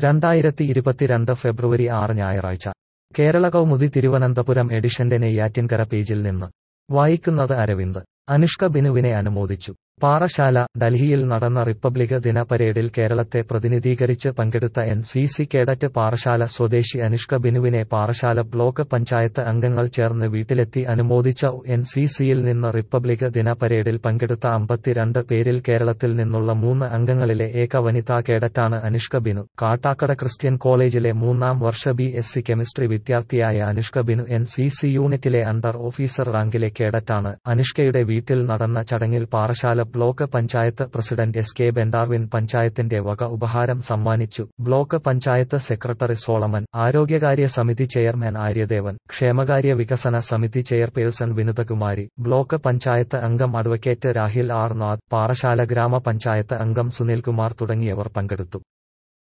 രണ്ടായിരത്തി ഇരുപത്തിരണ്ട് ഫെബ്രുവരി ആറ് ഞായറാഴ്ച കേരള കൗമുദി തിരുവനന്തപുരം എഡിഷന്റെ നെയ്യാറ്റിൻകര പേജിൽ നിന്ന് വായിക്കുന്നത് അരവിന്ദ് അനുഷ്ക ബിനുവിനെ അനുമോദിച്ചു പാറശാല ഡൽഹിയിൽ നടന്ന റിപ്പബ്ലിക് ദിന പരേഡിൽ കേരളത്തെ പ്രതിനിധീകരിച്ച് പങ്കെടുത്ത N C C cadet Parassala സ്വദേശി അനുഷ്ക ബിനുവിനെ പാറശാല ബ്ലോക്ക് പഞ്ചായത്ത് അംഗങ്ങൾ ചേർന്ന് വീട്ടിലെത്തി അനുമോദിച്ച എൻ സി സിയിൽ നിന്ന് റിപ്പബ്ലിക് ദിന പരേഡിൽ പങ്കെടുത്ത അമ്പത്തിരണ്ട് പേരിൽ കേരളത്തിൽ നിന്നുള്ള മൂന്ന് അംഗങ്ങളിലെ ഏക വനിതാ കേഡറ്റാണ് അനുഷ്ക ബിനു കാട്ടാക്കട ക്രിസ്ത്യൻ കോളേജിലെ മൂന്നാം വർഷ ബി എസ് സി കെമിസ്ട്രി വിദ്യാർത്ഥിയായ Anushka Binu N C C യൂണിറ്റിലെ അണ്ടർ ഓഫീസർ റാങ്കിലെ കേഡറ്റാണ് അനുഷ്കയുടെ വീട്ടിൽ നടന്ന ചടങ്ങിൽ Parassala block panchayat president S K Bendarwin പഞ്ചായത്തിന്റെ വക ഉപഹാരം സമ്മാനിച്ചു ബ്ലോക്ക് പഞ്ചായത്ത് സെക്രട്ടറി സോളമൻ ആരോഗ്യകാര്യ സമിതി ചെയർമാൻ ആര്യദേവൻ ക്ഷേമകാര്യ വികസന സമിതി ചെയർപേഴ്സൺ വിനുതകുമാരി ബ്ലോക്ക് പഞ്ചായത്ത് അംഗം അഡ്വക്കേറ്റ് രാഹിൽ ആർ നാഥ് പാറശാല ഗ്രാമപഞ്ചായത്ത് അംഗം സുനിൽകുമാർ തുടങ്ങിയവർ പങ്കെടുത്തു